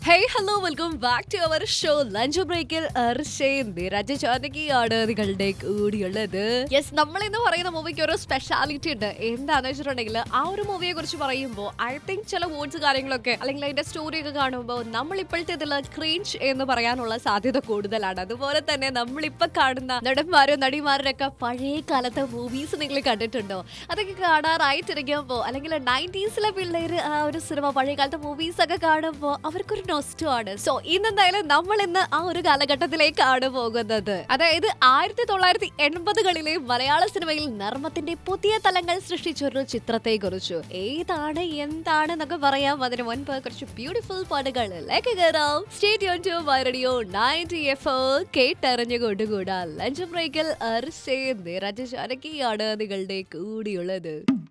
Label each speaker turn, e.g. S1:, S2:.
S1: hey hello welcome back to our show lunch ബ്രേക്കിൽ രാജചാനകിയാണ് നിങ്ങളുടെ കൂടിയുള്ളത് യെസ് നമ്മൾ ഇന്ന് പറയുന്ന മൂവിക്ക് ഒരു സ്പെഷ്യാലിറ്റി ഉണ്ട് എന്താണെന്ന് വെച്ചിട്ടുണ്ടെങ്കിൽ ആ ഒരു മൂവിയെ കുറിച്ച് പറയുമ്പോൾ ഐ തിങ്ക് ചില വേർഡ്സ് കാര്യങ്ങളൊക്കെ അല്ലെങ്കിൽ അതിന്റെ സ്റ്റോറി ഒക്കെ കാണുമ്പോൾ നമ്മൾ ഇപ്പോഴത്തെ ഇതിൽ ക്രീഞ്ച് എന്ന് പറയാനുള്ള സാധ്യത കൂടുതലാണ് അതുപോലെ തന്നെ നമ്മളിപ്പോ കാണുന്ന നടന്മാരും നടിമാരും ഒക്കെ പഴയ കാലത്തെ മൂവീസ് നിങ്ങൾ കണ്ടിട്ടുണ്ടോ അതൊക്കെ കാണാറായിട്ടിരിക്കുമ്പോൾ അല്ലെങ്കിൽ നയൻറ്റീസിലെ പിള്ളേര് ആ ഒരു സിനിമ പഴയ കാലത്തെ മൂവീസ് ഒക്കെ കാണുമ്പോൾ അവർക്കൊരു നൊസ്റ്റു ആണ് സോ ഇന്നെന്തായാലും നമ്മൾ ഇന്ന് ആ ഒരു കാലഘട്ടത്തിലേക്കാണ് പോകുന്നത് അതായത് ആയിരത്തി തൊള്ളായിരത്തി എൺപതുകളിലെ മലയാള സിനിമയിൽ നർമ്മത്തിന്റെ പുതിയ തലങ്ങൾ സൃഷ്ടിച്ച ഒരു ചിത്രത്തെ കുറിച്ചു ഏതാണ് എന്താണ് എന്നൊക്കെ പറയാം അതിന് മുൻപ് കുറച്ച് ബ്യൂട്ടിഫുൾ പാട്ടുകളിലേക്ക് കയറാം state to radio ninety F കേട്ടറിഞ്ഞു കൊണ്ടുകൂടാ ലഞ്ച് ബ്രേക്കിൽ അർഷേ നിരജ ശാനകിയാണ് നിങ്ങളുടെ കൂടിയുള്ളത്